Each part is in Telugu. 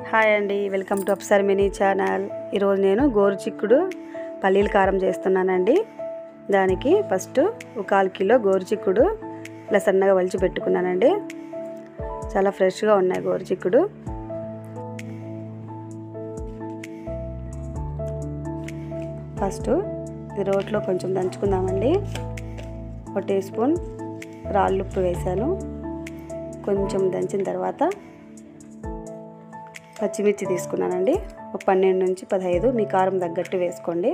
హాయ్ అండి welcome to Afsar mini channel ఈరోజు నేను గోరు చిక్కుడు పల్లీల కారం చేస్తున్నానండి దానికి ఫస్ట్ ఒక కాల్ కిలో గోరు చిక్కుడు ఇలా సన్నగా వలిచి పెట్టుకున్నానండి చాలా ఫ్రెష్గా ఉన్నాయి గోరు చిక్కుడు ఫస్ట్ ఇది రోట్లో కొంచెం దంచుకుందామండి ఒక టీ స్పూన్ రాళ్ళుప్పు వేసాను కొంచెం దంచిన తర్వాత పచ్చిమిర్చి తీసుకున్నానండి ఒక పన్నెండు నుంచి పదహైదు మీ కారం తగ్గట్టు వేసుకోండి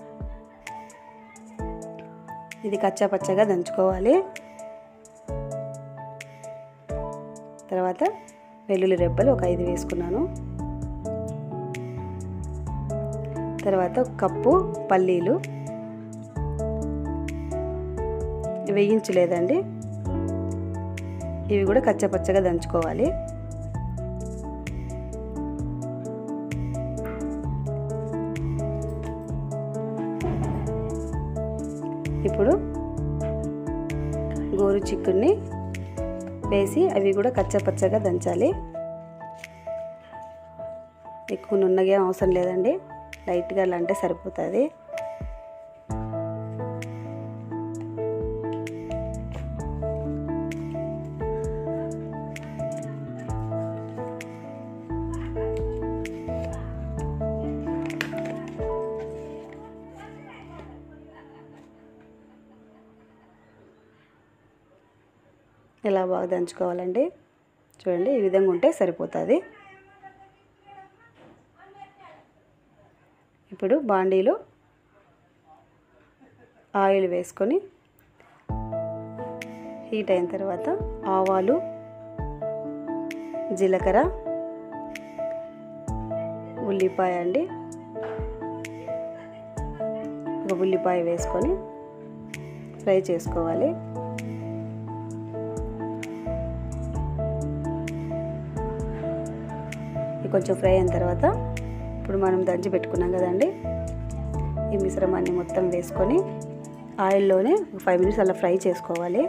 ఇది కచ్చా పచ్చగా దంచుకోవాలి తర్వాత వెల్లుల్లి రెబ్బలు ఒక ఐదు వేసుకున్నాను తర్వాత ఒక కప్పు పల్లీలు వేయించలేదండి ఇవి కూడా కచ్చపచ్చగా దంచుకోవాలి ఇప్పుడు గోరు చిక్కుడిని వేసి అవి కూడా కచ్చపచ్చగా దంచాలి ఎక్కువ నున్నగా అవసరం లేదండి లైట్గా అలా అంటే సరిపోతుంది ఇలా బాగా దంచుకోవాలండి చూడండి ఈ విధంగా ఉంటే సరిపోతుంది ఇప్పుడు బాండీలో ఆయిల్ వేసుకొని హీట్ అయిన తర్వాత ఆవాలు జీలకర్ర ఉల్లిపాయ అండి ఒక ఉల్లిపాయ వేసుకొని ఫ్రై చేసుకోవాలి ఇది కొంచెం ఫ్రై అయిన తర్వాత ఇప్పుడు మనం దంచి పెట్టుకున్నాం కదండి ఈ మిశ్రమాన్ని మొత్తం వేసుకొని ఆయిల్లోనే ఫైవ్ మినిట్స్ అలా ఫ్రై చేసుకోవాలి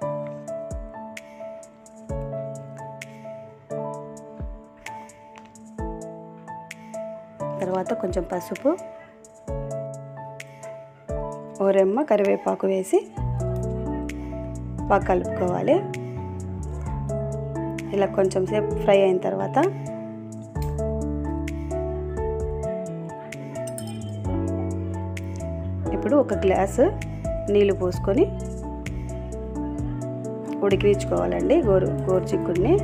తర్వాత కొంచెం పసుపు ఓరెమ్మ కరివేపాకు వేసి బాగా కలుపుకోవాలి ఇలా కొంచెం సేపు ఫ్రై అయిన తర్వాత ఇప్పుడు ఒక గ్లాసు నీళ్ళు పోసుకొని ఉడికించుకోవాలండి గోరు గోరు చిక్కుడిని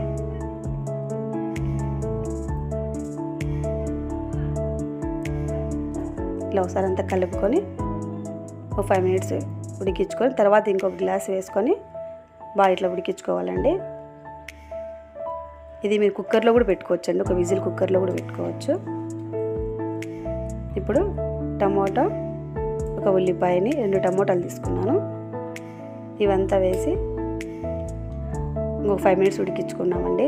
ఇలా ఒకసారి అంతా కలుపుకొని ఒక ఫైవ్ మినిట్స్ ఉడికించుకొని తర్వాత ఇంకొక గ్లాస్ వేసుకొని బాగా ఇట్లా ఉడికించుకోవాలండి ఇది మీరు కుక్కర్లో కూడా పెట్టుకోవచ్చండి ఒక విజిల్ కుక్కర్లో కూడా పెట్టుకోవచ్చు ఇప్పుడు టమోటా ఒక ఉల్లిపాయని రెండు టమోటాలు తీసుకున్నాను ఇవంతా వేసి ఇంకొక ఫైవ్ మినిట్స్ ఉడికించుకున్నామండి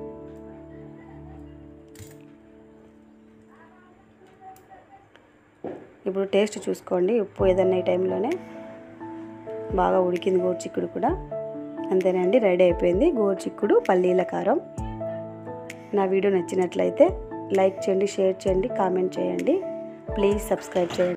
ఇప్పుడు టేస్ట్ చూసుకోండి ఉప్పు ఏదన్నా ఈ టైంలోనే బాగా ఉడికింది గోరు చిక్కుడు కూడా అంతేనండి రెడీ అయిపోయింది గోరు చిక్కుడు పల్లీల కారం నా వీడియో నచ్చినట్లయితే లైక్ చేయండి షేర్ చేయండి కామెంట్ చేయండి ప్లీజ్ సబ్స్క్రైబ్ చేయండి